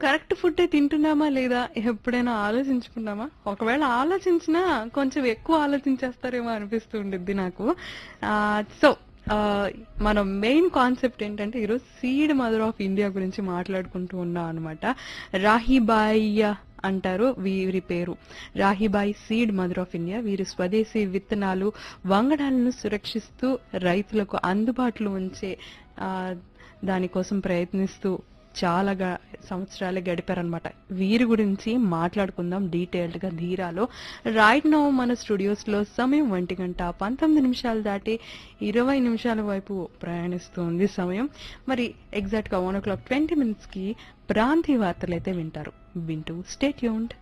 correct food తింటున్నామా లేదా ఎప్పుడైనా ఆలోచించుకున్నామా ఒకవేళ ఆలోచించినా కొంచెం ఎక్కువ ఆలోచించేస్తారేమో అనిపిస్తూ ఉండిద్ది నాకు సో మనం మెయిన్ కాన్సెప్ట్ ఏంటంటే ఈరోజు సీడ్ మదర్ ఆఫ్ ఇండియా గురించి మాట్లాడుకుంటూ ఉన్నాం అనమాట రాహిబాయి అంటారు వీరి పేరు Rahibai seed mother of India వీరి స్వదేశీ విత్తనాలు వంగడాలను సురక్షిస్తూ రైతులకు అందుబాటులో ఉంచే ఆ, దానికోసం ప్రయత్నిస్తూ చాలా గా- సంవత్సరాలు గడిపారనమాట వీరి గురించి మాట్లాడుకుందాం డీటెయిల్డ్ గా ధీరాలో రైట్ నౌ మన స్టూడియోస్ లో సమయం ఒంటి గంట పంతొమ్మిది నిమిషాలు దాటి ఇరవై నిమిషాల వైపు ప్రయాణిస్తుంది సమయం మరి ఎగ్జాక్ట్ గా one o'clock twenty minutes కి ప్రాంతీయ వార్తలు అయితే వింటారు వింటూ స్టేట్ యూన్డ్